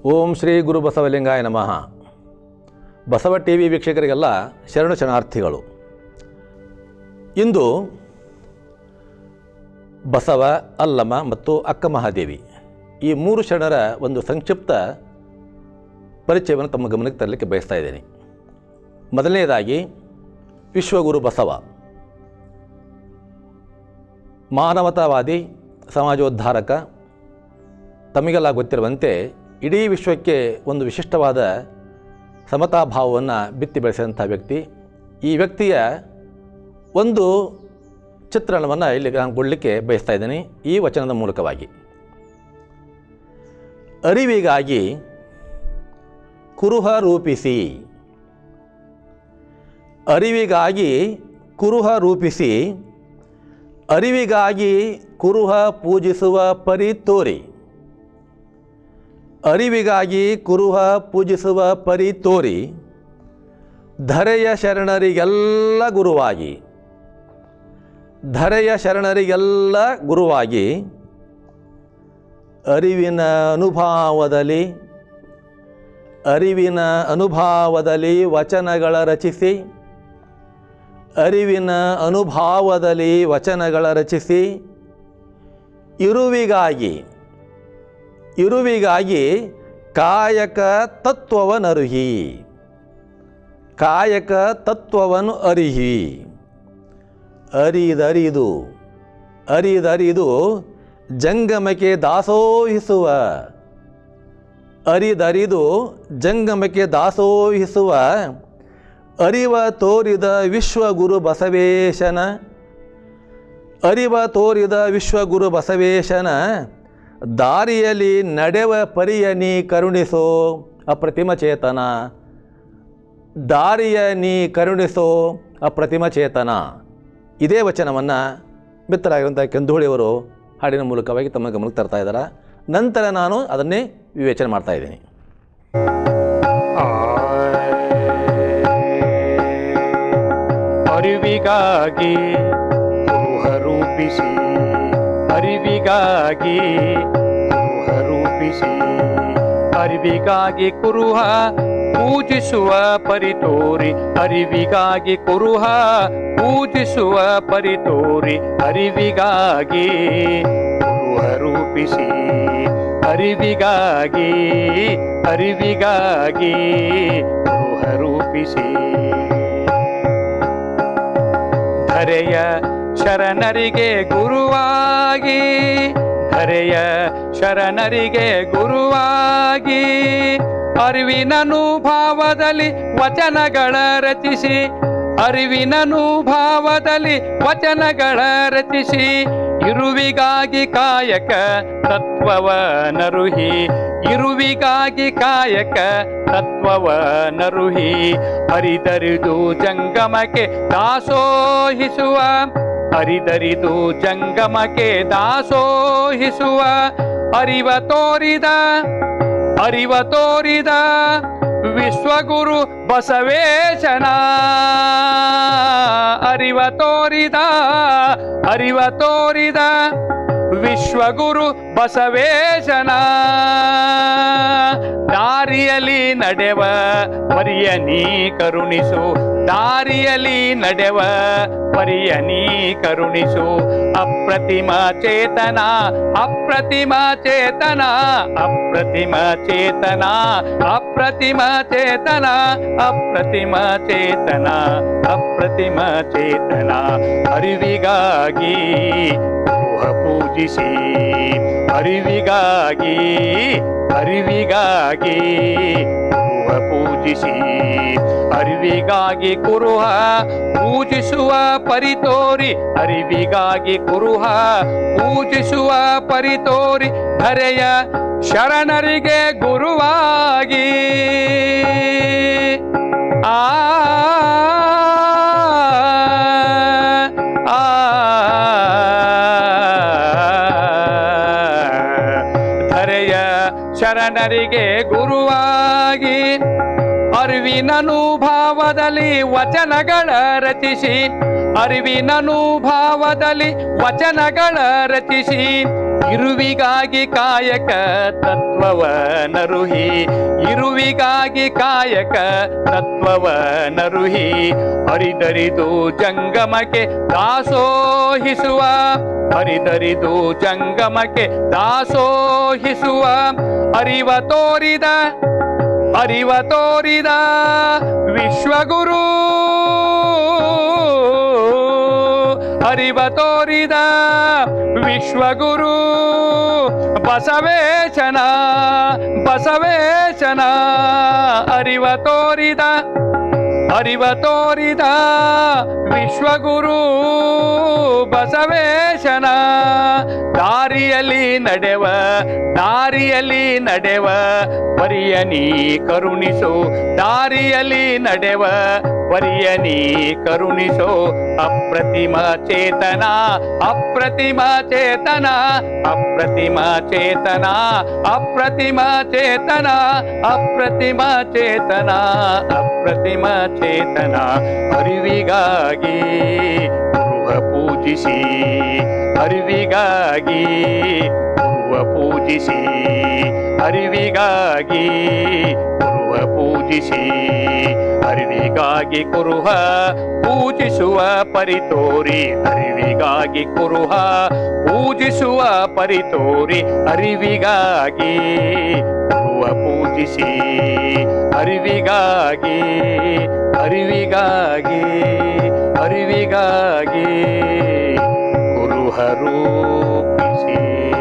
ಓಂ ಶ್ರೀ ಗುರು ಬಸವಲಿಂಗಾಯ ನಮಃ Basava T V ವೀಕ್ಷಕರಿಗೆಲ್ಲ ಶರಣು ಶರಣಾರ್ಥಿಗಳು ಇಂದು ಬಸವ ಅಲ್ಲಮ ಮತ್ತು ಅಕ್ಕ ಮಹಾದೇವಿ ಈ ಮೂರು ಶರಣರ ಒಂದು ಸಂಕ್ಷಿಪ್ತ ಪರಿಚಯವನ್ನು ತಮ್ಮ ಗಮನಕ್ಕೆ ತರಲಿಕ್ಕೆ ಬಯಸ್ತಾ ಇದ್ದೇನೆ ಮೊದಲನೆಯದಾಗಿ ವಿಶ್ವಗುರು ಬಸವ ಮಾನವತಾವಾದಿ ಸಮಾಜೋದ್ಧಾರಕ ತಮಗೆಲ್ಲ ಗೊತ್ತಿರುವಂತೆ ಇಡೀ ವಿಶ್ವಕ್ಕೆ ಒಂದು ವಿಶಿಷ್ಟವಾದ ಸಮತಾಭಾವವನ್ನು ಬಿತ್ತಿ ಬೆಳೆಸಿದಂಥ ವ್ಯಕ್ತಿ ಈ ವ್ಯಕ್ತಿಯ ಒಂದು ಚಿತ್ರಣವನ್ನು ಇಲ್ಲಿ ನಾನು ಕೊಡಲಿಕ್ಕೆ ಬಯಸ್ತಾ ಇದ್ದೇನೆ ಈ ವಚನದ ಮೂಲಕವಾಗಿ ಅರಿವಿಗಾಗಿ ಕುರುಹ ರೂಪಿಸಿ ಅರಿವಿಗಾಗಿ ಕುರುಹ ರೂಪಿಸಿ ಅರಿವಿಗಾಗಿ ಕುರುಹ ಪೂಜಿಸುವ ಪರಿ ತೋರಿ ಅರಿವಿಗಾಗಿ ಕುರುಹ ಪೂಜಿಸುವ ಪರಿ ತೋರಿ ಧರೆಯ ಶರಣರಿಗೆಲ್ಲ ಗುರುವಾಗಿ ಧರೆಯ ಶರಣರಿಗೆಲ್ಲ ಗುರುವಾಗಿ ಅರಿವಿನ ಅನುಭಾವದಲ್ಲಿ ಅರಿವಿನ ಅನುಭಾವದಲ್ಲಿ ವಚನಗಳ ರಚಿಸಿ ಅರಿವಿನ ಅನುಭಾವದಲ್ಲಿ ವಚನಗಳ ರಚಿಸಿ ಇರುವಿಗಾಗಿ ಇರುವಿಗಾಗಿ ಕಾಯಕ ತತ್ವವನ್ನರುಹಿ ಕಾಯಕ ತತ್ವವನ್ನು ಅರಿಹಿ ಅರಿದರಿದು ಅರಿದರಿದು ಜಂಗಮಕ್ಕೆ ದಾಸೋಹಿಸುವ ಅರಿದರಿದು ಜಂಗಮಕ್ಕೆ ದಾಸೋಹಿಸುವ ಅರಿವ ತೋರಿದ ವಿಶ್ವಗುರು ಬಸವೇಶನ ಅರಿವ ತೋರಿದ ವಿಶ್ವಗುರು ಬಸವೇಶನ ದಾರಿಯಲ್ಲಿ ನಡೆವ ಪರಿಯ ನೀ ಕರುಣಿಸೋ ಅಪ್ರತಿಮ ಚೇತನ ದಾರಿಯ ನೀ ಕರುಣಿಸೋ ಅಪ್ರತಿಮ ಚೇತನ ಇದೇ ವಚನವನ್ನು ಮಿತ್ರರಾಗಿರುವಂಥ ಕೆಂದೋಳಿಯವರು ಹಾಡಿನ ಮೂಲಕವಾಗಿ ತಮ್ಮ ಗಮನಕ್ಕೆ ತರ್ತಾ ಇದ್ದಾರೆ ನಂತರ ನಾನು ಅದನ್ನೇ ವಿವೇಚನೆ ಮಾಡ್ತಾ ಇದ್ದೀನಿ ಅರಿವಿಗಾಗಿ ಕುರುಹ ರೂಪಿಸಿ ಅರಿವಿಗಾಗಿ ಕುರುಹ ರೂಪಿಸಿ ಅರಿವಿಗಾಗಿ ಕುರುಹ ಪೂಜಿಸುವ ಪರಿತೋರಿ ಅರಿವಿಗಾಗಿ ಕುರುಹ ಪೂಜಿಸುವ ಪರಿತೋರಿ ಅರಿವಿಗಾಗಿ ಕುರುಹ ರೂಪಿಸಿ ಅರಿವಿಗಾಗಿ ಅರಿವಿಗಾಗಿ ಕುರುಹ ರೂಪಿಸಿ ಧರೆಯ ಶರಣರಿಗೆ ಗುರುವಾಗಿ ಧರೆಯ ಶರಣರಿಗೆ ಗುರುವಾಗಿ ಅರಿವಿನನುಭಾವದಲ್ಲಿ ವಚನಗಳ ರಚಿಸಿ ಅರಿವಿನನುಭಾವದಲ್ಲಿ ವಚನಗಳ ರಚಿಸಿ ಇರುವಿಗಾಗಿ ಕಾಯಕ ತತ್ವವ ನರುಹಿ ಇರುವಿಗಾಗಿ ಕಾಯಕ ತತ್ವವ ನರುಹಿ ಅರಿದರಿದು ಜಂಗಮಕ್ಕೆ ದಾಸೋಹಿಸುವ ಅರಿದರಿದು ಜಂಗಮಕ್ಕೆ ದಾಸೋಹಿಸುವ ಅರಿವ ತೋರಿದ ಅರಿವ ತೋರಿದ ವಿಶ್ವಗುರು ಬಸವೇಶನ ಅರಿವ ತೋರಿದ ಅರಿವ ತೋರಿದ ವಿಶ್ವಗುರು ಬಸವೇಶನ ದಾರಿಯಲ್ಲಿ ನಡೆವ ಪರಿಯ ನೀ ಕರುಣಿಸು ದಾರಿಯಲ್ಲಿ ನಡೆವ ಪರಿಯ ನೀ ಕರುಣಿಸು ಅಪ್ರತಿಮ ಚೇತನ ಅಪ್ರತಿಮ ಚೇತನ ಅಪ್ರತಿಮ ಚೇತನ ಅಪ್ರತಿಮ ಚೇತನ ಅಪ್ರತಿಮ ಚೇತನ ಅಪ್ರತಿಮ ಚೇತನ ಅರಿವಿಗಾಗಿ ಗೃಹ ಪೂಜಿಸಿ ಅರಿವಿಗಾಗಿ ಅರಿವಿಗಾಗಿ ಗೃಹ ಪೂಜಿಸಿ ಅರಿವಿಗಾಗಿ ಕುರುಹ ಪೂಜಿಸುವ ಪರಿತೋರಿ ಅರಿವಿಗಾಗಿ ಕುರುಹ ಪೂಜಿಸುವ ಪರಿತೋರಿ ಧರೆಯ ಶರಣರಿಗೆ ಗುರುವಾಗಿ ಆ ಆ ಧರೆಯ ಶರಣರಿಗೆ ಗುರುವಾಗಿ ಅರಿವಿನನುಭಾವದಲ್ಲಿ ವಚನಗಳ ರಚಿಸಿ ಅರಿವಿನನುಭಾವದಲ್ಲಿ ವಚನಗಳ ರಚಿಸಿ ಇರುವಿಗಾಗಿ ಕಾಯಕ ತತ್ವವ ನರುಹಿ ಇರುವಿಗಾಗಿ ಕಾಯಕ ತತ್ವವ ನರುಹಿ ಅರಿದರಿದು ಜಂಗಮಕ್ಕೆ ದಾಸೋಹಿಸುವ ಹರಿದರಿದು ಜಂಗಮಕ್ಕೆ ದಾಸೋಹಿಸುವ ಅರಿವ ತೋರಿದ ಅರಿವ ತೋರಿದ ವಿಶ್ವಗುರು ಅರಿವ ತೋರಿದ ವಿಶ್ವಗುರು ಬಸವೇಶನ ಬಸವೇಶನ ಅರಿವ ತೋರಿದ ಅರಿವ ತೋರಿದ ವಿಶ್ವಗುರು ಬಸವೇಶನ ದಾರಿಯಲ್ಲಿ ನಡೆವ ದಾರಿಯಲ್ಲಿ ನಡೆವ ಪರಿಯನಿ ಕರುಣಿಸು ದಾರಿಯಲ್ಲಿ ನಡೆವ ಪರಿಯನಿ ಕರುಣಿಸೋ ಅಪ್ರತಿಮ ಚೇತನ ಅಪ್ರತಿಮ ಚೇತನ ಅಪ್ರತಿಮ ಚೇತನ ಅಪ್ರತಿಮ ಚೇತನ ಅಪ್ರತಿಮ ಚೇತನ ಅಪ್ರತಿಮ ಚೇತನ ಅರಿವಿಗಾಗಿ ಗುರುವ ಪೂಜಿಸಿ ಅರಿವಿಗಾಗಿ ಗುರುವ ಪೂಜಿಸಿ ಅರಿವಿಗಾಗಿ ಗುರುವ ಪೂಜಿಸಿ ಅರಿವಿಗಾಗಿ ಕುರುಹ ಪೂಜಿಸುವ ಪರಿತೋರಿ ಅರಿವಿಗಾಗಿ ಕುರುಹ ಪೂಜಿಸುವ ಪರಿತೋರಿ ಅರಿವಿಗಾಗಿ ಗುರುವ ಪೂಜಿಸಿ ಅರಿವಿಗಾಗಿ ಅರಿವಿಗಾಗಿ ಅರಿವಿಗಾಗಿ ಕುರುಹ ರೂಪಿಸಿ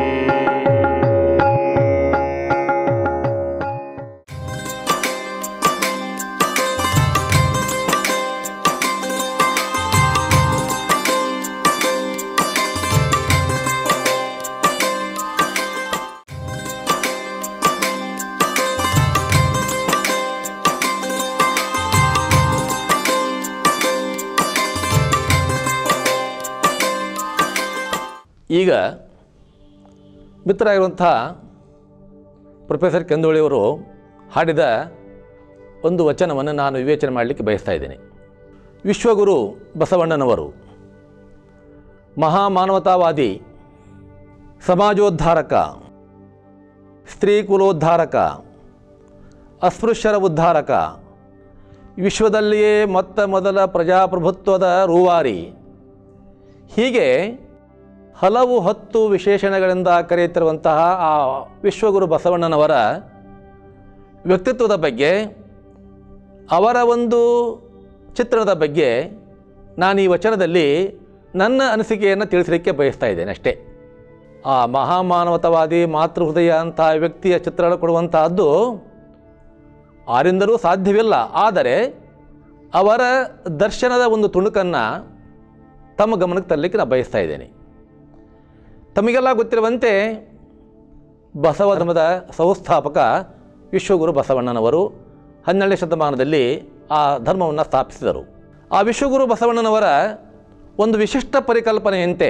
ಈಗ ಮಿತ್ರರಾಗಿರುವಂಥ ಪ್ರೊಫೆಸರ್ ಕೆಂದೋಳಿಯವರು ಹಾಡಿದ ಒಂದು ವಚನವನ್ನು ನಾನು ವಿವೇಚನೆ ಮಾಡಲಿಕ್ಕೆ ಬಯಸ್ತಾ ಇದ್ದೇನೆ ವಿಶ್ವಗುರು ಬಸವಣ್ಣನವರು ಮಹಾಮಾನವತಾವಾದಿ ಸಮಾಜೋದ್ಧಾರಕ ಸ್ತ್ರೀ ಕುಲೋದ್ಧಾರಕ ಅಸ್ಪೃಶ್ಯರ ಉದ್ಧಾರಕ ವಿಶ್ವದಲ್ಲಿಯೇ ಮೊತ್ತ ಮೊದಲ ಪ್ರಜಾಪ್ರಭುತ್ವದ ರೂವಾರಿ ಹೀಗೆ ಹಲವು ಹತ್ತು ವಿಶೇಷಣಗಳಿಂದ ಕರೆಯುತ್ತಿರುವಂತಹ ಆ ವಿಶ್ವಗುರು ಬಸವಣ್ಣನವರ ವ್ಯಕ್ತಿತ್ವದ ಬಗ್ಗೆ ಅವರ ಒಂದು ಚಿತ್ರಣದ ಬಗ್ಗೆ ನಾನು ಈ ವಚನದಲ್ಲಿ ನನ್ನ ಅನಿಸಿಕೆಯನ್ನು ತಿಳಿಸಲಿಕ್ಕೆ ಬಯಸ್ತಾ ಇದ್ದೇನೆ ಅಷ್ಟೇ ಆ ಮಹಾಮಾನವತವಾದಿ ಮಾತೃಹೃದಯ ಅಂತ ವ್ಯಕ್ತಿಯ ಚಿತ್ರಣ ಕೊಡುವಂತಹದ್ದು ಆರಿಂದಲೂ ಸಾಧ್ಯವಿಲ್ಲ ಆದರೆ ಅವರ ದರ್ಶನದ ಒಂದು ತುಣುಕನ್ನು ತಮ್ಮ ಗಮನಕ್ಕೆ ತರಲಿಕ್ಕೆ ನಾನು ಬಯಸ್ತಾ ಇದ್ದೇನೆ ತಮಗೆಲ್ಲ ಗೊತ್ತಿರುವಂತೆ ಬಸವ ಧರ್ಮದ ಸಂಸ್ಥಾಪಕ ವಿಶ್ವಗುರು ಬಸವಣ್ಣನವರು ಹನ್ನೆರಡನೇ ಶತಮಾನದಲ್ಲಿ ಆ ಧರ್ಮವನ್ನು ಸ್ಥಾಪಿಸಿದರು ಆ ವಿಶ್ವಗುರು ಬಸವಣ್ಣನವರ ಒಂದು ವಿಶಿಷ್ಟ ಪರಿಕಲ್ಪನೆಯಂತೆ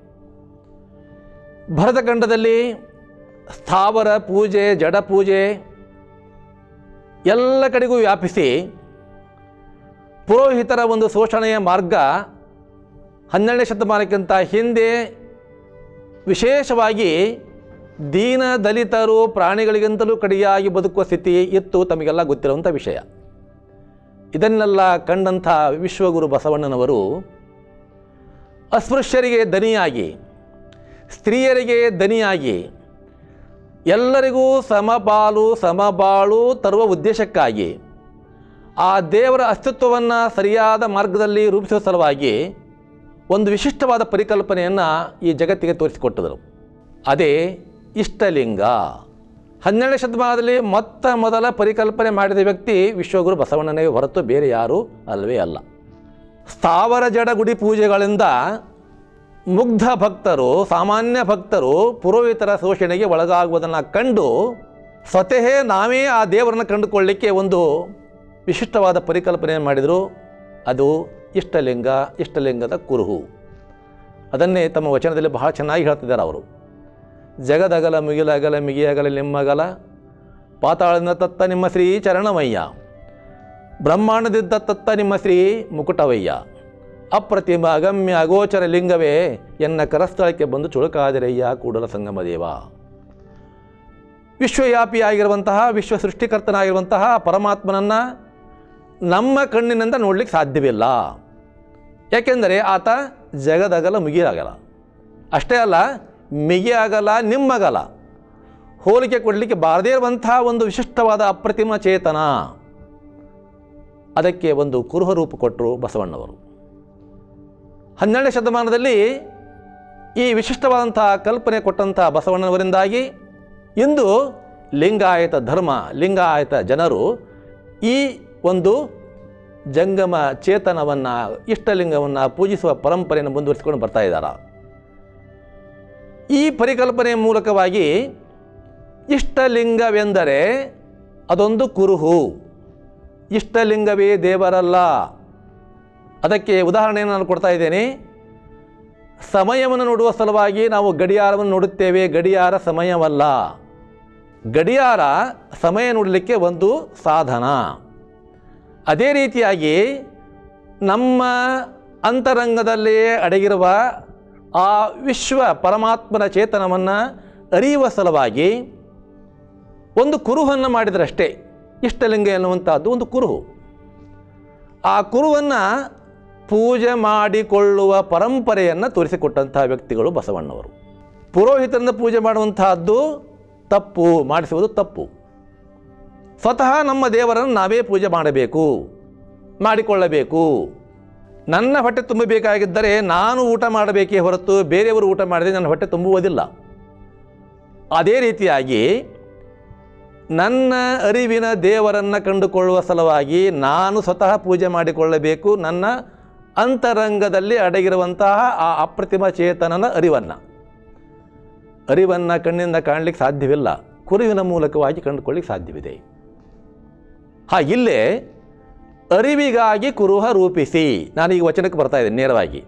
ಭರತಖಂಡದಲ್ಲಿ ಸ್ಥಾವರ ಪೂಜೆ ಜಡ ಪೂಜೆ ಎಲ್ಲ ಕಡೆಗೂ ವ್ಯಾಪಿಸಿ ಪುರೋಹಿತರ ಒಂದು ಶೋಷಣೆಯ ಮಾರ್ಗ ಹನ್ನೆರಡನೇ ಶತಮಾನಕ್ಕಿಂತ ಹಿಂದೆ ವಿಶೇಷವಾಗಿ ದೀನ ದಲಿತರು ಪ್ರಾಣಿಗಳಿಗಿಂತಲೂ ಕಡಿಯಾಗಿ ಬದುಕುವ ಸ್ಥಿತಿ ಇತ್ತು ತಮಗೆಲ್ಲ ಗೊತ್ತಿರುವಂಥ ವಿಷಯ ಇದನ್ನೆಲ್ಲ ಕಂಡಂಥ ವಿಶ್ವಗುರು ಬಸವಣ್ಣನವರು ಅಸ್ಪೃಶ್ಯರಿಗೆ ದನಿಯಾಗಿ ಸ್ತ್ರೀಯರಿಗೆ ದನಿಯಾಗಿ ಎಲ್ಲರಿಗೂ ಸಮಪಾಲು ಸಮಬಾಳು ತರುವ ಉದ್ದೇಶಕ್ಕಾಗಿ ಆ ದೇವರ ಅಸ್ತಿತ್ವವನ್ನು ಸರಿಯಾದ ಮಾರ್ಗದಲ್ಲಿ ರೂಪಿಸುವ ಸಲುವಾಗಿ ಒಂದು ವಿಶಿಷ್ಟವಾದ ಪರಿಕಲ್ಪನೆಯನ್ನು ಈ ಜಗತ್ತಿಗೆ ತೋರಿಸಿಕೊಟ್ಟಿದರು ಅದೇ ಇಷ್ಟಲಿಂಗ ಹನ್ನೆರಡನೇ ಶತಮಾನದಲ್ಲಿ ಮೊತ್ತ ಮೊದಲ ಪರಿಕಲ್ಪನೆ ಮಾಡಿದ ವ್ಯಕ್ತಿ ವಿಶ್ವಗುರು ಬಸವಣ್ಣನೇ ಹೊರತು ಬೇರೆ ಯಾರೂ ಅಲ್ಲವೇ ಅಲ್ಲ ಸ್ಥಾವರ ಜಡ ಗುಡಿ ಪೂಜೆಗಳಿಂದ ಮುಗ್ಧ ಭಕ್ತರು ಸಾಮಾನ್ಯ ಭಕ್ತರು ಪುರೋಹಿತರ ಶೋಷಣೆಗೆ ಒಳಗಾಗುವುದನ್ನು ಕಂಡು ಸ್ವತಃ ನಾವೇ ಆ ದೇವರನ್ನು ಕಂಡುಕೊಳ್ಳಿಕ್ಕೆ ಒಂದು ವಿಶಿಷ್ಟವಾದ ಪರಿಕಲ್ಪನೆಯನ್ನು ಮಾಡಿದರು ಅದು ಇಷ್ಟಲಿಂಗ ಇಷ್ಟಲಿಂಗದ ಕುರುಹು ಅದನ್ನೇ ತಮ್ಮ ವಚನದಲ್ಲಿ ಬಹಳ ಚೆನ್ನಾಗಿ ಹೇಳ್ತಿದ್ದಾರೆ ಅವರು ಜಗದಗಲ ಮುಗಿಲಗಲ ಮಿಗಿಯಗಲ ನಿಮ್ಮಗಲ ಪಾತಾಳದಿಂದ ತತ್ತ ನಿಮ್ಮ ಶ್ರೀ ಚರಣಮಯ್ಯ ಬ್ರಹ್ಮಾಂಡದಿದ್ದ ತತ್ತ ನಿಮ್ಮ ಶ್ರೀ ಮುಕುಟವಯ್ಯ ಅಪ್ರತಿಮ ಅಗಮ್ಯ ಅಗೋಚರ ಲಿಂಗವೇ ಎನ್ನ ಕರಸ್ಥಳಕ್ಕೆ ಬಂದು ಚುಳುಕಾದಿರಯ್ಯ ಕೂಡಲ ಸಂಗಮ ದೇವ ವಿಶ್ವವ್ಯಾಪಿಯಾಗಿರುವಂತಹ ವಿಶ್ವ ಸೃಷ್ಟಿಕರ್ತನಾಗಿರುವಂತಹ ಪರಮಾತ್ಮನನ್ನು ನಮ್ಮ ಕಣ್ಣಿನಿಂದ ನೋಡಲಿಕ್ಕೆ ಸಾಧ್ಯವಿಲ್ಲ ಯಾಕೆಂದರೆ ಆತ ಜಗದಗಲ ಮುಗಿಯಾಗಲ್ಲ ಅಷ್ಟೇ ಅಲ್ಲ ಮಿಗಿಯಾಗಲ್ಲ ನಿಮ್ಮಗಲ್ಲ ಹೋಲಿಕೆ ಕೊಡಲಿಕ್ಕೆ ಬಾರದೇ ಇರುವಂತಹ ಒಂದು ವಿಶಿಷ್ಟವಾದ ಅಪ್ರತಿಮ ಚೇತನ ಅದಕ್ಕೆ ಒಂದು ಕುರುಹ ರೂಪ ಕೊಟ್ಟರು ಬಸವಣ್ಣವರು ಹನ್ನೆರಡನೇ ಶತಮಾನದಲ್ಲಿ ಈ ವಿಶಿಷ್ಟವಾದಂತಹ ಕಲ್ಪನೆ ಕೊಟ್ಟಂತಹ ಬಸವಣ್ಣನವರಿಂದಾಗಿ ಇಂದು ಲಿಂಗಾಯತ ಧರ್ಮ ಲಿಂಗಾಯತ ಜನರು ಈ ಒಂದು ಜಂಗಮ ಚೇತನವನ್ನು ಇಷ್ಟಲಿಂಗವನ್ನು ಪೂಜಿಸುವ ಪರಂಪರೆಯನ್ನು ಮುಂದುವರಿಸಿಕೊಂಡು ಬರ್ತಾ ಇದ್ದಾರೆ ಈ ಪರಿಕಲ್ಪನೆಯ ಮೂಲಕವಾಗಿ ಇಷ್ಟಲಿಂಗವೆಂದರೆ ಅದೊಂದು ಕುರುಹು ಇಷ್ಟಲಿಂಗವೇ ದೇವರಲ್ಲ ಅದಕ್ಕೆ ಉದಾಹರಣೆಯನ್ನು ನಾನು ಕೊಡ್ತಾ ಇದ್ದೇನೆ ಸಮಯವನ್ನು ನೋಡುವ ಸಲುವಾಗಿ ನಾವು ಗಡಿಯಾರವನ್ನು ನೋಡುತ್ತೇವೆ ಗಡಿಯಾರ ಸಮಯವಲ್ಲ ಗಡಿಯಾರ ಸಮಯ ನೋಡಲಿಕ್ಕೆ ಒಂದು ಸಾಧನ ಅದೇ ರೀತಿಯಾಗಿ ನಮ್ಮ ಅಂತರಂಗದಲ್ಲಿಯೇ ಅಡಗಿರುವ ಆ ವಿಶ್ವ ಪರಮಾತ್ಮನ ಚೇತನವನ್ನು ಅರಿಯುವ ಸಲುವಾಗಿ ಒಂದು ಕುರುಹನ್ನು ಮಾಡಿದರಷ್ಟೇ ಇಷ್ಟಲಿಂಗ ಎನ್ನುವಂಥದ್ದು ಒಂದು ಕುರುಹು ಆ ಕುರುವನ್ನು ಪೂಜೆ ಮಾಡಿಕೊಳ್ಳುವ ಪರಂಪರೆಯನ್ನು ತೋರಿಸಿಕೊಟ್ಟಂತಹ ವ್ಯಕ್ತಿಗಳು ಬಸವಣ್ಣವರು ಪುರೋಹಿತರನ್ನು ಪೂಜೆ ಮಾಡುವಂತಹದ್ದು ತಪ್ಪು ಮಾಡಿಸುವುದು ತಪ್ಪು ಸ್ವತಃ ನಮ್ಮ ದೇವರನ್ನು ನಾವೇ ಪೂಜೆ ಮಾಡಬೇಕು ಮಾಡಿಕೊಳ್ಳಬೇಕು ನನ್ನ ಹೊಟ್ಟೆ ತುಂಬಬೇಕಾಗಿದ್ದರೆ ನಾನು ಊಟ ಮಾಡಬೇಕೇ ಹೊರತು ಬೇರೆಯವರು ಊಟ ಮಾಡಿದರೆ ನನ್ನ ಹೊಟ್ಟೆ ತುಂಬುವುದಿಲ್ಲ ಅದೇ ರೀತಿಯಾಗಿ ನನ್ನ ಅರಿವಿನ ದೇವರನ್ನು ಕಂಡುಕೊಳ್ಳುವ ಸಲುವಾಗಿ ನಾನು ಸ್ವತಃ ಪೂಜೆ ಮಾಡಿಕೊಳ್ಳಬೇಕು ನನ್ನ ಅಂತರಂಗದಲ್ಲಿ ಅಡಗಿರುವಂತಹ ಆ ಅಪ್ರತಿಮ ಚೇತನನ ಅರಿವನ್ನು ಅರಿವನ್ನು ಕಣ್ಣಿಂದ ಕಾಣಲಿಕ್ಕೆ ಸಾಧ್ಯವಿಲ್ಲ ಕುರುವಿನ ಮೂಲಕವಾಗಿ ಕಂಡುಕೊಳ್ಳಿಕ್ಕೆ ಸಾಧ್ಯವಿದೆ ಹಾಗಿಲ್ಲೇ ಅರಿವಿಗಾಗಿ ಕುರುಹ ರೂಪಿಸಿ ನಾನೀಗ ವಚನಕ್ಕೆ ಬರ್ತಾ ಇದ್ದೇನೆ ನೇರವಾಗಿ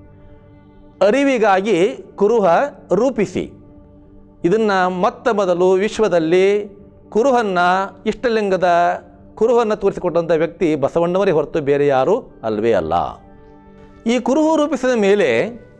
ಅರಿವಿಗಾಗಿ ಕುರುಹ ರೂಪಿಸಿ ಇದನ್ನು ಮೊತ್ತ ಮೊದಲು ವಿಶ್ವದಲ್ಲಿ ಕುರುಹನ್ನು ಇಷ್ಟಲಿಂಗದ ಕುರುಹನ್ನು ತೋರಿಸಿಕೊಟ್ಟಂಥ ವ್ಯಕ್ತಿ ಬಸವಣ್ಣವರೇ ಹೊರತು ಬೇರೆ ಯಾರೂ ಅಲ್ವೇ ಅಲ್ಲ ಈ ಕುರುಹು ರೂಪಿಸಿದ ಮೇಲೆ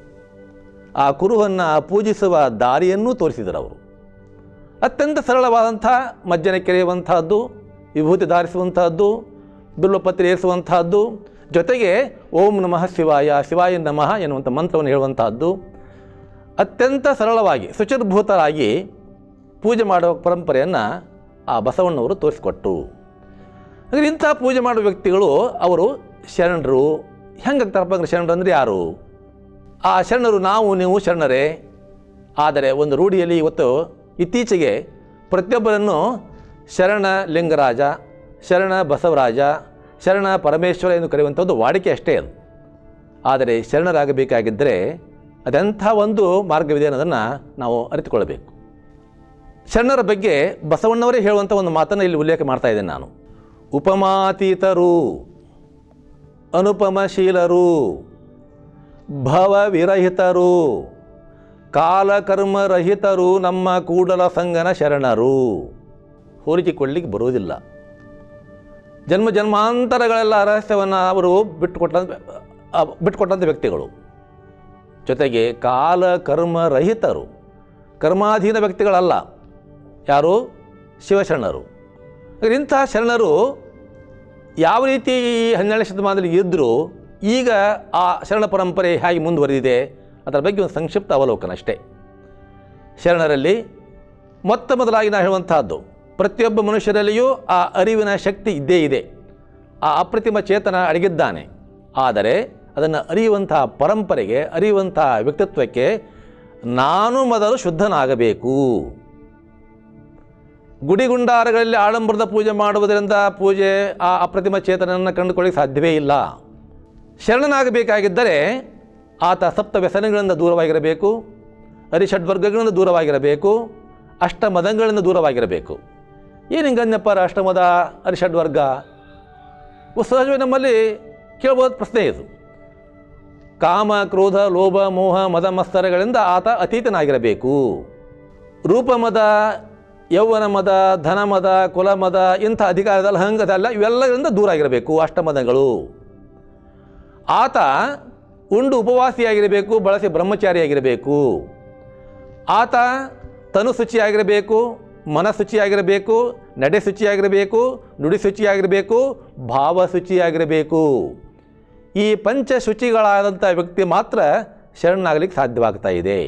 ಆ ಕುರುಹನ್ನು ಪೂಜಿಸುವ ದಾರಿಯನ್ನೂ ತೋರಿಸಿದರು ಅವರು ಅತ್ಯಂತ ಸರಳವಾದಂಥ ಮಜ್ಜನ ಕೆರೆಯುವಂತಹದ್ದು ವಿಭೂತಿ ಧಾರಿಸುವಂತಹದ್ದು ಬಿಲ್ಲುಪತ್ರೆ ಏರಿಸುವಂತಹದ್ದು ಜೊತೆಗೆ ಓಂ ನಮಃ ಶಿವಾಯ ಶಿವಾಯ ನಮಃ ಎನ್ನುವಂಥ ಮಂತ್ರವನ್ನು ಹೇಳುವಂತಹದ್ದು ಅತ್ಯಂತ ಸರಳವಾಗಿ ಶುಚಿರ್ಭೂತರಾಗಿ ಪೂಜೆ ಮಾಡುವ ಪರಂಪರೆಯನ್ನು ಆ ಬಸವಣ್ಣವರು ತೋರಿಸಿಕೊಟ್ಟು ಅಂದರೆ ಇಂಥ ಪೂಜೆ ಮಾಡುವ ವ್ಯಕ್ತಿಗಳು ಅವರು ಶರಣರು ಹೆಂಗಾಗ್ತಾರಪ್ಪ ಅಂದ್ರೆ ಶರಣರು ಅಂದರೆ ಯಾರು ಆ ಶರಣರು ನಾವು ನೀವು ಶರಣರೇ ಆದರೆ ಒಂದು ರೂಢಿಯಲ್ಲಿ ಇವತ್ತು ಇತ್ತೀಚೆಗೆ ಪ್ರತಿಯೊಬ್ಬರನ್ನು ಶರಣ ಲಿಂಗರಾಜ ಶರಣ ಬಸವರಾಜ ಶರಣ ಪರಮೇಶ್ವರ ಎಂದು ಕರೆಯುವಂಥದ್ದು ವಾಡಿಕೆ ಅಷ್ಟೇ ಅದು ಆದರೆ ಶರಣರಾಗಬೇಕಾಗಿದ್ದರೆ ಅದೆಂಥ ಒಂದು ಮಾರ್ಗವಿದೆ ಅನ್ನೋದನ್ನು ನಾವು ಅರಿತುಕೊಳ್ಳಬೇಕು ಶರಣರ ಬಗ್ಗೆ ಬಸವಣ್ಣವರೇ ಹೇಳುವಂಥ ಒಂದು ಮಾತನ್ನು ಇಲ್ಲಿ ಉಲ್ಲೇಖ ಮಾಡ್ತಾ ಇದ್ದೇನೆ ನಾನು ಉಪಮಾತೀತರು ಅನುಪಮಶೀಲರು ಭವವಿರಹಿತರು ಕಾಲಕರ್ಮರಹಿತರು ನಮ್ಮ ಕೂಡಲ ಸಂಗನ ಶರಣರು ಹೋಲಿಸಿಕೊಳ್ಳಿಕ್ಕೆ ಬರುವುದಿಲ್ಲ ಜನ್ಮ ಜನ್ಮಾಂತರಗಳೆಲ್ಲ ರಹಸ್ಯವನ್ನು ಅವರು ಬಿಟ್ಟುಕೊಟ್ಟಂಥ ಆ, ಬಿಟ್ಟುಕೊಟ್ಟಂಥ ವ್ಯಕ್ತಿಗಳು ಜೊತೆಗೆ ಕಾಲ ಕರ್ಮರಹಿತರು ಕರ್ಮಾಧೀನ ವ್ಯಕ್ತಿಗಳಲ್ಲ ಯಾರು ಶಿವಶರಣರು ಹಾಗಾದ್ರೆ ಇಂತಹ ಶರಣರು ಯಾವ ರೀತಿ ಈ ಹನ್ನೆರಡನೇ ಶತಮಾನದಲ್ಲಿ ಇದ್ದರೂ ಈಗ ಆ ಶರಣ ಪರಂಪರೆ ಹೇಗೆ ಮುಂದುವರೆದಿದೆ ಅದರ ಬಗ್ಗೆ ಒಂದು ಸಂಕ್ಷಿಪ್ತ ಅವಲೋಕನ ಅಷ್ಟೇ ಶರಣರಲ್ಲಿ ಮೊತ್ತ ಮೊದಲಾಗಿ ನಾನು ಹೇಳುವಂತಹದ್ದು ಪ್ರತಿಯೊಬ್ಬ ಮನುಷ್ಯರಲ್ಲಿಯೂ ಆ ಅರಿವಿನ ಶಕ್ತಿ ಇದ್ದೇ ಇದೆ ಆ ಅಪ್ರತಿಮ ಚೇತನ ಅಡಗಿದ್ದಾನೆ ಆದರೆ ಅದನ್ನು ಅರಿಯುವಂತಹ ಪರಂಪರೆಗೆ ಅರಿಯುವಂತಹ ವ್ಯಕ್ತಿತ್ವಕ್ಕೆ ನಾನು ಮೊದಲು ಶುದ್ಧನಾಗಬೇಕು ಗುಡಿಗುಂಡಾರಗಳಲ್ಲಿ ಆಡಂಬರದ ಪೂಜೆ ಮಾಡುವುದರಿಂದ ಪೂಜೆ ಆ ಅಪ್ರತಿಮ ಚೇತನನ್ನು ಕಂಡುಕೊಳ್ಳಿಕ್ಕೆ ಸಾಧ್ಯವೇ ಇಲ್ಲ ಶರಣನಾಗಬೇಕಾಗಿದ್ದರೆ ಆತ ಸಪ್ತ ವ್ಯಸನಗಳಿಂದ ದೂರವಾಗಿರಬೇಕು ಹರಿಷಡ್ವರ್ಗಗಳಿಂದ ದೂರವಾಗಿರಬೇಕು ಅಷ್ಟಮದಗಳಿಂದ ದೂರವಾಗಿರಬೇಕು ಏನು ಹಿಂಗನ್ಯಪ್ಪ ಅಷ್ಟಮದ ಹರಿಷಡ್ವರ್ಗ ಇವು ಸಹಜವಾಗಿ ನಮ್ಮಲ್ಲಿ ಕೇಳ್ಬೋದು ಪ್ರಶ್ನೆ ಇದು ಕಾಮ ಕ್ರೋಧ ಲೋಭ ಮೋಹ ಮದ ಮಸ್ತರಗಳಿಂದ ಆತ ಅತೀತನಾಗಿರಬೇಕು ರೂಪಮದ ಯೌವನ ಮದ ಧನ ಮದ ಕುಲ ಮದ ಇಂಥ ಅಧಿಕಾರದಲ್ಲ ಹಂಗದಲ್ಲ ಇವೆಲ್ಲರಿಂದ ದೂರ ಆಗಿರಬೇಕು ಅಷ್ಟಮದಗಳು ಆತ ಉಂಡು ಉಪವಾಸಿಯಾಗಿರಬೇಕು ಬಳಸಿ ಬ್ರಹ್ಮಚಾರಿಯಾಗಿರಬೇಕು ಆತ ತನು ಶುಚಿಯಾಗಿರಬೇಕು ಮನ ಶುಚಿಯಾಗಿರಬೇಕು ನಡೆ ಶುಚಿಯಾಗಿರಬೇಕು ನುಡಿ ಶುಚಿಯಾಗಿರಬೇಕು ಭಾವ ಶುಚಿಯಾಗಿರಬೇಕು ಈ ಪಂಚ ಶುಚಿಗಳಾದಂಥ ವ್ಯಕ್ತಿ ಮಾತ್ರ ಶರಣಾಗಲಿಕ್ಕೆ ಸಾಧ್ಯವಾಗ್ತಾ ಇದೆ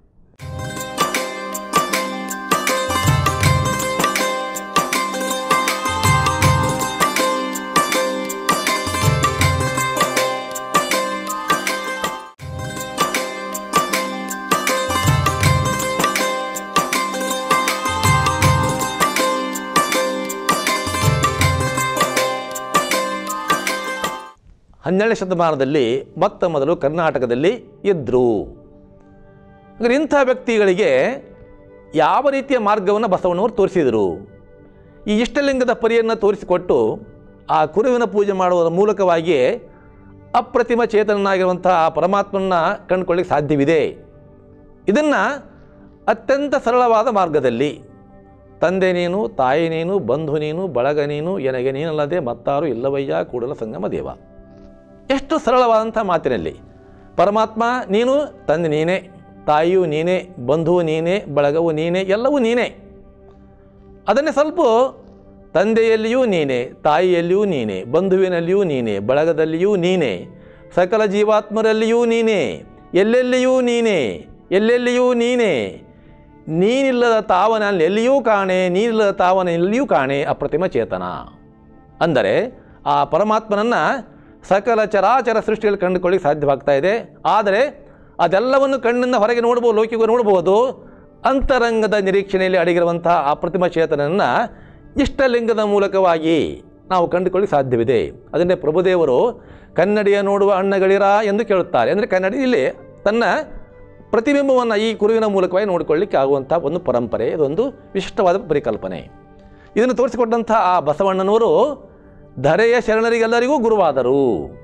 ಹನ್ನೆರಡನೇ ಶತಮಾನದಲ್ಲಿ ಮೊತ್ತ ಮೊದಲು ಕರ್ನಾಟಕದಲ್ಲಿ ಇದ್ದರು ಹಾಗಾದ್ರೆ ಇಂಥ ವ್ಯಕ್ತಿಗಳಿಗೆ ಯಾವ ರೀತಿಯ ಮಾರ್ಗವನ್ನು ಬಸವಣ್ಣವರು ತೋರಿಸಿದರು ಈ ಇಷ್ಟಲಿಂಗದ ಪರಿಯನ್ನು ತೋರಿಸಿಕೊಟ್ಟು ಆ ಕುರುವಿನ ಪೂಜೆ ಮಾಡುವುದರ ಮೂಲಕವಾಗಿಯೇ ಅಪ್ರತಿಮ ಚೇತನನಾಗಿರುವಂಥ ಆ ಪರಮಾತ್ಮನ ಕಂಡುಕೊಳ್ಳಿಕ್ಕೆ ಸಾಧ್ಯವಿದೆ ಇದನ್ನು ಅತ್ಯಂತ ಸರಳವಾದ ಮಾರ್ಗದಲ್ಲಿ ತಂದೆ ನೀನು ತಾಯಿ ನೀನು ಬಂಧು ನೀನು ಬಳಗ ನೀನು ಎನಗೆ ನೀನಲ್ಲದೆ ಮತ್ತಾರು ಇಲ್ಲವಯ್ಯ ಕೂಡಲ ಸಂಗಮ ದೇವ ಎಷ್ಟು ಸರಳವಾದಂಥ ಮಾತಿನಲ್ಲಿ ಪರಮಾತ್ಮ ನೀನು ತಂದೆ ನೀನೇ ತಾಯಿಯೂ ನೀನೇ ಬಂಧುವು ನೀನೇ ಬಳಗವು ನೀನೇ ಎಲ್ಲವೂ ನೀನೇ ಅದನ್ನೇ ಸ್ವಲ್ಪ ತಂದೆಯಲ್ಲಿಯೂ ನೀನೇ ತಾಯಿಯಲ್ಲಿಯೂ ನೀನೇ ಬಂಧುವಿನಲ್ಲಿಯೂ ನೀನೇ ಬಳಗದಲ್ಲಿಯೂ ನೀನೇ ಸಕಲ ಜೀವಾತ್ಮರಲ್ಲಿಯೂ ನೀನೇ ಎಲ್ಲೆಲ್ಲಿಯೂ ನೀನೇ ಎಲ್ಲೆಲ್ಲಿಯೂ ನೀನೇ ನೀನಿಲ್ಲದ ತಾವನಲ್ಲಿ ಎಲ್ಲಿಯೂ ಕಾಣೆ ನೀನಿಲ್ಲದ ತಾವನ ಎಲ್ಲಿಯೂ ಕಾಣೆ ಅಪ್ರತಿಮ ಚೇತನ ಅಂದರೆ ಆ ಪರಮಾತ್ಮನನ್ನು ಸಕಲ ಚರಾಚರ ಸೃಷ್ಟಿಯಲ್ಲಿ ಕಂಡುಕೊಳ್ಳಿಕ್ಕೆ ಸಾಧ್ಯವಾಗ್ತಾ ಇದೆ ಆದರೆ ಅದೆಲ್ಲವನ್ನು ಕಣ್ಣಿಂದ ಹೊರಗೆ ನೋಡ್ಬೋದು ಲೌಕಿಕ ನೋಡ್ಬೋದು ಅಂತರಂಗದ ನಿರೀಕ್ಷಣೆಯಲ್ಲಿ ಅಡಗಿರುವಂತಹ ಆ ಪ್ರತಿಮ ಚೇತನನ್ನು ಇಷ್ಟಲಿಂಗದ ಮೂಲಕವಾಗಿ ನಾವು ಕಂಡುಕೊಳ್ಳಿಕ್ಕೆ ಸಾಧ್ಯವಿದೆ ಅದನ್ನೇ ಪ್ರಭುದೇವರು ಕನ್ನಡಿಯ ನೋಡುವ ಅಣ್ಣಗಳಿರ ಎಂದು ಕೇಳುತ್ತಾರೆ ಅಂದರೆ ಕನ್ನಡಿ ಇಲ್ಲಿ ತನ್ನ ಪ್ರತಿಬಿಂಬವನ್ನು ಈ ಕುರುವಿನ ಮೂಲಕವಾಗಿ ನೋಡಿಕೊಳ್ಳಿಕ್ಕೆ ಆಗುವಂಥ ಒಂದು ಪರಂಪರೆ ಇದೊಂದು ವಿಶಿಷ್ಟವಾದ ಪರಿಕಲ್ಪನೆ ಇದನ್ನು ತೋರಿಸಿಕೊಟ್ಟಂಥ ಆ ಬಸವಣ್ಣನವರು ಧರೆಯ ಶರಣರಿಗೆಲ್ಲರಿಗೂ ಗುರುವಾದರು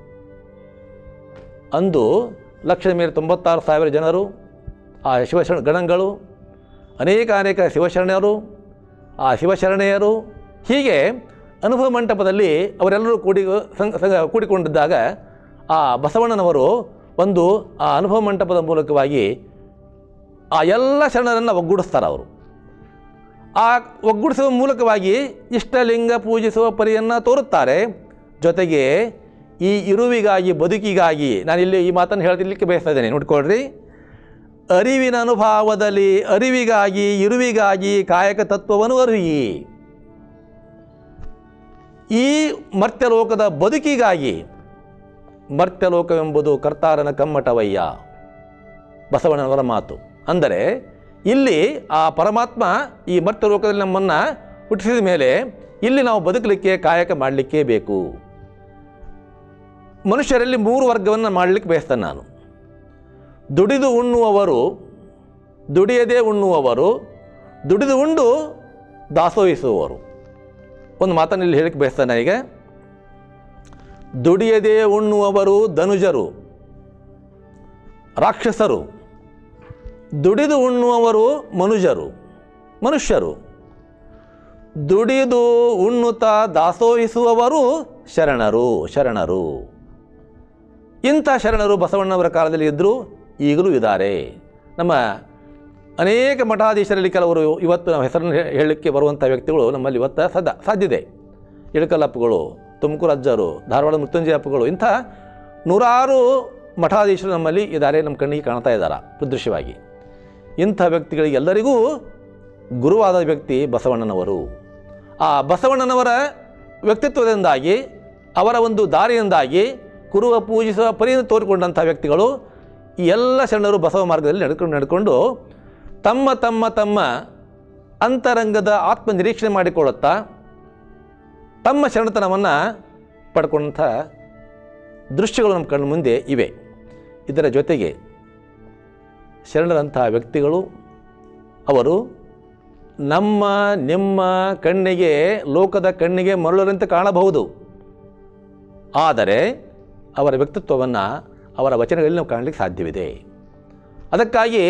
ಅಂದು ಲಕ್ಷದ ಮೇಲೆ ತೊಂಬತ್ತಾರು ಸಾವಿರ ಜನರು ಆ ಶಿವಶರಣ ಗಣಗಳು ಅನೇಕ ಅನೇಕ ಶಿವಶರಣರು ಆ ಶಿವಶರಣೆಯರು ಹೀಗೆ ಅನುಭವ ಮಂಟಪದಲ್ಲಿ ಅವರೆಲ್ಲರೂ ಕೂಡಿ ಸಂಗ ಸಂಗ ಕೂಡಿಕೊಂಡಿದ್ದಾಗ ಆ ಬಸವಣ್ಣನವರು ಒಂದು ಆ ಅನುಭವ ಮಂಟಪದ ಮೂಲಕವಾಗಿ ಆ ಎಲ್ಲ ಶರಣರನ್ನು ಒಗ್ಗೂಡಿಸ್ತಾರೆ ಅವರು ಆ ಒಗ್ಗೂಡಿಸುವ ಮೂಲಕವಾಗಿ ಇಷ್ಟಲಿಂಗ ಪೂಜಿಸುವ ಪರಿಯನ್ನು ತೋರುತ್ತಾರೆ ಜೊತೆಗೆ ಈ ಇರುವಿಗಾಗಿ ಬದುಕಿಗಾಗಿ ನಾನಿಲ್ಲಿ ಈ ಮಾತನ್ನು ಹೇಳ್ತಿರ್ಲಿಕ್ಕೆ ಬಯಸ್ತಾ ಇದ್ದೇನೆ ನೋಡ್ಕೊಳ್ರಿ ಅರಿವಿನ ಅನುಭವದಲ್ಲಿ ಅರಿವಿಗಾಗಿ ಇರುವಿಗಾಗಿ ಕಾಯಕ ತತ್ವವನ್ನು ಅರಿಯಿ ಈ ಮರ್ತ್ಯಲೋಕದ ಬದುಕಿಗಾಗಿ ಮರ್ತ್ಯಲೋಕವೆಂಬುದು ಕರ್ತಾರನ ಕಮ್ಮಟವಯ್ಯ ಬಸವಣ್ಣನವರ ಮಾತು ಅಂದರೆ ಇಲ್ಲಿ ಆ ಪರಮಾತ್ಮ ಈ ಮರ್ತ್ಯಲೋಕದಲ್ಲಿ ನಮ್ಮನ್ನು ಹುಟ್ಟಿಸಿದ ಮೇಲೆ ಇಲ್ಲಿ ನಾವು ಬದುಕಲಿಕ್ಕೆ ಕಾಯಕ ಮಾಡಲಿಕ್ಕೇ ಬೇಕು ಮನುಷ್ಯರಲ್ಲಿ ಮೂರು ವರ್ಗವನ್ನು ಮಾಡಲಿಕ್ಕೆ ಬಯಸ್ತೇನೆ ನಾನು ದುಡಿದು ಉಣ್ಣುವವರು ದುಡಿಯದೇ ಉಣ್ಣುವವರು ದುಡಿದು ಉಂಡು ದಾಸೋಹಿಸುವವರು ಒಂದು ಮಾತನ್ನು ಇಲ್ಲಿ ಹೇಳಕ್ಕೆ ಬಯಸ್ತೇನೆ ಈಗ ದುಡಿಯದೇ ಉಣ್ಣುವವರು ಧನುಜರು ರಾಕ್ಷಸರು ದುಡಿದು ಉಣ್ಣುವವರು ಮನುಜರು ಮನುಷ್ಯರು ದುಡಿದು ಉಣ್ಣುತ್ತಾ ದಾಸೋಹಿಸುವವರು ಶರಣರು ಶರಣರು ಇಂಥ ಶರಣರು ಬಸವಣ್ಣವರ ಕಾಲದಲ್ಲಿ ಇದ್ದರು ಈಗಲೂ ಇದ್ದಾರೆ ನಮ್ಮ ಅನೇಕ ಮಠಾಧೀಶರಲ್ಲಿ ಕೆಲವರು ಇವತ್ತು ನಾವು ಹೆಸರನ್ನು ಹೇ- ಹೇಳಲಿಕ್ಕೆ ಬರುವಂಥ ವ್ಯಕ್ತಿಗಳು ನಮ್ಮಲ್ಲಿ ಇವತ್ತು ಸದ ಸಾಧ್ಯತೆ ಇಳಕಲ್ಲಪ್ಪಗಳು ತುಮಕೂರು ಅಜ್ಜರು ಧಾರವಾಡ ಮೃತ್ಯುಂಜಯ ಅಪ್ಪಗಳು ಇಂಥ ನೂರಾರು ಮಠಾಧೀಶರು ನಮ್ಮಲ್ಲಿ ಇದ್ದಾರೆ ನಮ್ಮ ಕಣ್ಣಿಗೆ ಕಾಣ್ತಾ ಇದ್ದಾರೆ ಪ್ರದೃಶ್ಯವಾಗಿ ಇಂಥ ವ್ಯಕ್ತಿಗಳಿಗೆ ಎಲ್ಲರಿಗೂ ಗುರುವಾದ ವ್ಯಕ್ತಿ ಬಸವಣ್ಣನವರು ಆ ಬಸವಣ್ಣನವರ ವ್ಯಕ್ತಿತ್ವದಿಂದಾಗಿ ಅವರ ಒಂದು ದಾರಿಯಿಂದಾಗಿ ಕುರುವ ಪೂಜಿಸುವ ಪರಿಯನ್ನು ತೋರಿಕೊಂಡಂಥ ವ್ಯಕ್ತಿಗಳು ಈ ಎಲ್ಲ ಶರಣರು ಬಸವ ಮಾರ್ಗದಲ್ಲಿ ನಡ್ಕೊಂಡು ನಡ್ಕೊಂಡು ತಮ್ಮ ತಮ್ಮ ತಮ್ಮ ಅಂತರಂಗದ ಆತ್ಮ ನಿರೀಕ್ಷಣೆ ಮಾಡಿಕೊಳ್ಳುತ್ತಾ ತಮ್ಮ ಶರಣತನವನ್ನು ಪಡ್ಕೊಂಡಂಥ ದೃಶ್ಯಗಳು ನಮ್ಮ ಕಣ್ಣು ಮುಂದೆ ಇವೆ ಇದರ ಜೊತೆಗೆ ಶರಣರಂತಹ ವ್ಯಕ್ತಿಗಳು ಅವರು ನಮ್ಮ ನಿಮ್ಮ ಕಣ್ಣಿಗೆ ಲೋಕದ ಕಣ್ಣಿಗೆ ಮರಳರಂತೆ ಕಾಣಬಹುದು ಆದರೆ ಅವರ ವ್ಯಕ್ತಿತ್ವವನ್ನು ಅವರ ವಚನಗಳಲ್ಲಿ ನಾವು ಕಾಣಲಿಕ್ಕೆ ಸಾಧ್ಯವಿದೆ ಅದಕ್ಕಾಗಿ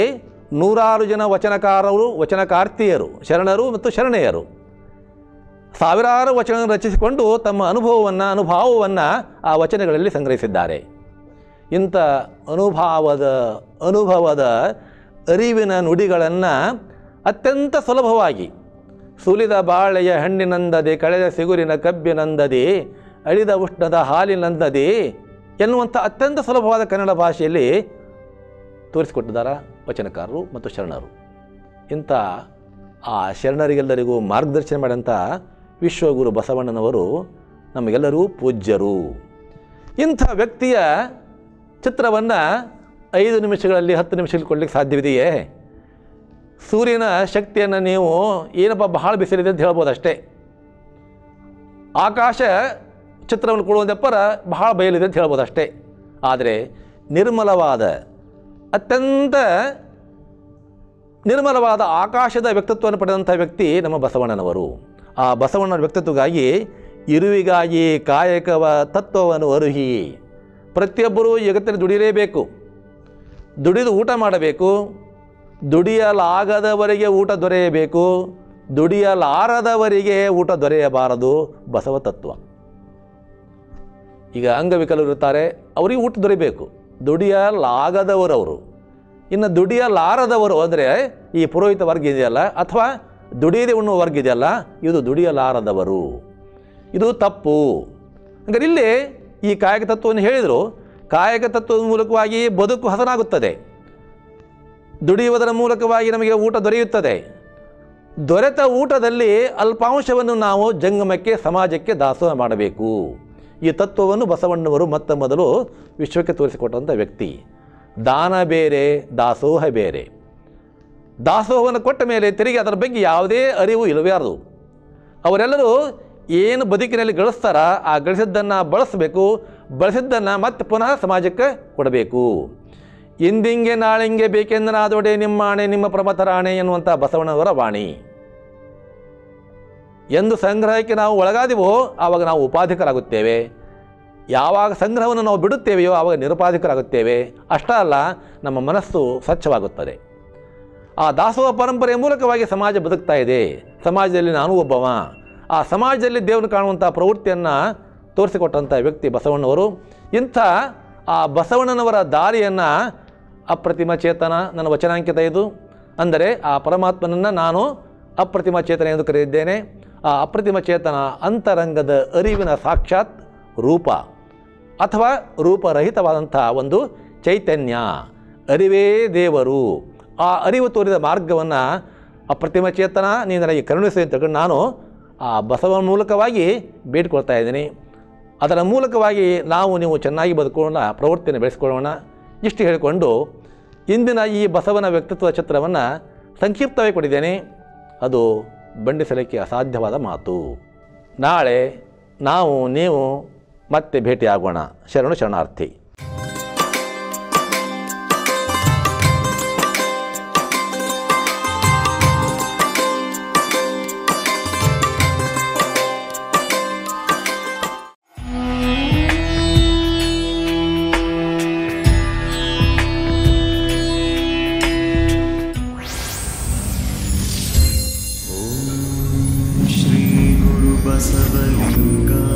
ನೂರಾರು ಜನ ವಚನಕಾರರು ವಚನಕಾರ್ತಿಯರು ಶರಣರು ಮತ್ತು ಶರಣೆಯರು ಸಾವಿರಾರು ವಚನ ರಚಿಸಿಕೊಂಡು ತಮ್ಮ ಅನುಭವವನ್ನು ಅನುಭಾವವನ್ನು ಆ ವಚನಗಳಲ್ಲಿ ಸಂಗ್ರಹಿಸಿದ್ದಾರೆ ಇಂಥ ಅನುಭಾವದ ಅನುಭವದ ಅರಿವಿನ ನುಡಿಗಳನ್ನು ಅತ್ಯಂತ ಸುಲಭವಾಗಿ ಸುಲಿದ ಬಾಳೆಯ ಹಣ್ಣಿನಂದದೆ ಕಳೆದ ಸಿಗುರಿನ ಕಬ್ಬಿನಂದದೆ ಅಳಿದ ಉಷ್ಣದ ಹಾಲಿನಂದದೆ ಎನ್ನುವಂಥ ಅತ್ಯಂತ ಸುಲಭವಾದ ಕನ್ನಡ ಭಾಷೆಯಲ್ಲಿ ತೋರಿಸಿಕೊಟ್ಟಿದ್ದಾರೆ ವಚನಕಾರರು ಮತ್ತು ಶರಣರು ಇಂಥ ಆ ಶರಣರಿಗೆಲ್ಲರಿಗೂ ಮಾರ್ಗದರ್ಶನ ಮಾಡಿದಂಥ ವಿಶ್ವಗುರು ಬಸವಣ್ಣನವರು ನಮಗೆಲ್ಲರೂ ಪೂಜ್ಯರು ಇಂಥ ವ್ಯಕ್ತಿಯ ಚಿತ್ರವನ್ನು ಐದು ನಿಮಿಷಗಳಲ್ಲಿ ಹತ್ತು ನಿಮಿಷಗಳಲ್ಲಿ ಕೊಡಲಿಕ್ಕೆ ಸಾಧ್ಯವಿದೆಯೇ ಸೂರ್ಯನ ಶಕ್ತಿಯನ್ನು ನೀವು ಏನಪ್ಪ ಬಹಳ ಬಿಸಿಲಿದೆ ಅಂತ ಹೇಳ್ಬೋದು ಅಷ್ಟೇ ಆಕಾಶ ಚಿತ್ರವನ್ನು ಕೊಡುವುದಪ್ಪರ ಬಹಳ ಬಯಲಿದೆ ಅಂತ ಹೇಳ್ಬೋದು ಅಷ್ಟೇ ಆದರೆ ನಿರ್ಮಲವಾದ ಅತ್ಯಂತ ನಿರ್ಮಲವಾದ ಆಕಾಶದ ವ್ಯಕ್ತಿತ್ವವನ್ನು ಪಡೆದಂಥ ವ್ಯಕ್ತಿ ನಮ್ಮ ಬಸವಣ್ಣನವರು ಆ ಬಸವಣ್ಣನ ವ್ಯಕ್ತಿತ್ವಗಾಗಿ ಇರುವಿಗಾಗಿ ಕಾಯಕವ ತತ್ವವನ್ನು ಅರುಹಿ ಪ್ರತಿಯೊಬ್ಬರೂ ಈ ಜಗತ್ತಿನಲ್ಲಿ ದುಡಿಯಲೇಬೇಕು ದುಡಿದು ಊಟ ಮಾಡಬೇಕು ದುಡಿಯಲಾಗದವರಿಗೆ ಊಟ ದೊರೆಯಬೇಕು ದುಡಿಯಲಾರದವರಿಗೆ ಊಟ ದೊರೆಯಬಾರದು ಬಸವ ತತ್ವ ಈಗ ಅಂಗವಿಕಲರು ಇರ್ತಾರೆ ಅವರಿಗೆ ಊಟ ದೊರೆಯಬೇಕು ದುಡಿಯಲಾಗದವರವರು ಇನ್ನು ದುಡಿಯಲಾರದವರು ಅಂದರೆ ಈ ಪುರೋಹಿತ ವರ್ಗ ಇದೆಯಲ್ಲ ಅಥವಾ ದುಡಿಯದೆ ಉಣ್ಣುವ ವರ್ಗ ಇದೆಯಲ್ಲ ಇದು ದುಡಿಯಲಾರದವರು ಇದು ತಪ್ಪು ಹಂಗಾರೆ ಇಲ್ಲಿ ಈ ಕಾಯಕ ತತ್ವವನ್ನು ಹೇಳಿದರು ಕಾಯಕ ತತ್ವದ ಮೂಲಕವಾಗಿ ಬದುಕು ಹಸನಾಗುತ್ತದೆ ದುಡಿಯುವುದರ ಮೂಲಕವಾಗಿ ನಮಗೆ ಊಟ ದೊರೆಯುತ್ತದೆ ದೊರೆತ ಊಟದಲ್ಲಿ ಅಲ್ಪಾಂಶವನ್ನು ನಾವು ಜಂಗಮಕ್ಕೆ ಸಮಾಜಕ್ಕೆ ದಾಸೋಹ ಮಾಡಬೇಕು ಈ ತತ್ವವನ್ನು ಬಸವಣ್ಣವರು ಮೊತ್ತ ಮೊದಲು ವಿಶ್ವಕ್ಕೆ ತೋರಿಸಿಕೊಟ್ಟಂಥ ವ್ಯಕ್ತಿ ದಾನ ಬೇರೆ ದಾಸೋಹ ಬೇರೆ ದಾಸೋಹವನ್ನು ಕೊಟ್ಟ ಮೇಲೆ ತಿರುಗಿ ಅದರ ಬಗ್ಗೆ ಯಾವುದೇ ಅರಿವು ಇಲ್ಲವ್ಯಾರದು ಅವರೆಲ್ಲರೂ ಏನು ಬದುಕಿನಲ್ಲಿ ಗಳಿಸ್ತಾರ ಆ ಗಳಿಸಿದ್ದನ್ನು ಬಳಸಬೇಕು ಬಳಸಿದ್ದನ್ನು ಮತ್ತೆ ಪುನಃ ಸಮಾಜಕ್ಕೆ ಕೊಡಬೇಕು ಇಂದಿಂಗೆ ನಾಳಿಂಗೆ ಬೇಕೆಂದನಾದೊಡೆ ನಿಮ್ಮಾಣೆ ನಿಮ್ಮ ಪ್ರಮಥರಾಣೆ ಎನ್ನುವಂಥ ಬಸವಣ್ಣನವರ ವಾಣಿ ಎಂದು ಸಂಗ್ರಹಕ್ಕೆ ನಾವು ಒಳಗಾದಿವೋ ಆವಾಗ ನಾವು ಉಪಾಧಿಕರಾಗುತ್ತೇವೆ ಯಾವಾಗ ಸಂಗ್ರಹವನ್ನು ನಾವು ಬಿಡುತ್ತೇವೆಯೋ ಆವಾಗ ನಿರುಪಾಧಿಕರಾಗುತ್ತೇವೆ ಅಷ್ಟೇ ಅಲ್ಲ ನಮ್ಮ ಮನಸ್ಸು ಸ್ವಚ್ಛವಾಗುತ್ತದೆ ಆ ದಾಸೋಹ ಪರಂಪರೆಯ ಮೂಲಕವಾಗಿ ಸಮಾಜ ಬದುಕ್ತಾ ಇದೆ ಸಮಾಜದಲ್ಲಿ ನಾನು ಒಬ್ಬವ ಆ ಸಮಾಜದಲ್ಲಿ ದೇವರನ್ನು ಕಾಣುವಂಥ ಪ್ರವೃತ್ತಿಯನ್ನು ತೋರಿಸಿಕೊಟ್ಟಂಥ ವ್ಯಕ್ತಿ ಬಸವಣ್ಣವರು ಇಂಥ ಆ ಬಸವಣ್ಣನವರ ದಾರಿಯನ್ನು ಅಪ್ರತಿಮ ಚೇತನ ನನ್ನ ವಚನಾಂಕಿತ ಇದು ಅಂದರೆ ಆ ಪರಮಾತ್ಮನನ್ನು ನಾನು ಅಪ್ರತಿಮ ಚೇತನ ಎಂದು ಕರೆದಿದ್ದೇನೆ ಆ ಅಪ್ರತಿಮ ಚೇತನ ಅಂತರಂಗದ ಅರಿವಿನ ಸಾಕ್ಷಾತ್ ರೂಪ ಅಥವಾ ರೂಪರಹಿತವಾದಂಥ ಒಂದು ಚೈತನ್ಯ ಅರಿವೇ ದೇವರು ಆ ಅರಿವು ತೋರಿದ ಮಾರ್ಗವನ್ನು ಅಪ್ರತಿಮ ಚೇತನ ನೀನು ನನಗೆ ಕರುಣಿಸಿ ಅಂತ ತಿಳ್ಕೊಂಡು ನಾನು ಆ ಬಸವನ ಮೂಲಕವಾಗಿ ಬೇಡ್ಕೊಳ್ತಾ ಇದ್ದೀನಿ ಅದರ ಮೂಲಕವಾಗಿ ನಾವು ನೀವು ಚೆನ್ನಾಗಿ ಬದುಕೋಣ ಪ್ರವೃತ್ತಿಯನ್ನು ಬೆಳೆಸ್ಕೊಳ್ಳೋಣ ಇಷ್ಟು ಹೇಳಿಕೊಂಡು ಇಂದಿನ ಈ ಬಸವನ ವ್ಯಕ್ತಿತ್ವ ಚಿತ್ರವನ್ನು ಸಂಕ್ಷಿಪ್ತವಾಗಿ ಕೊಟ್ಟಿದ್ದೇನೆ ಅದು ಬಂಡಿಸಲಿಕ್ಕೆ ಅಸಾಧ್ಯವಾದ ಮಾತು ನಾಳೆ ನಾವು ನೀವು ಮತ್ತೆ ಭೇಟಿಯಾಗೋಣ ಶರಣು ಶರಣಾರ್ಥಿ श्रीगुरुबसवलिङ्गा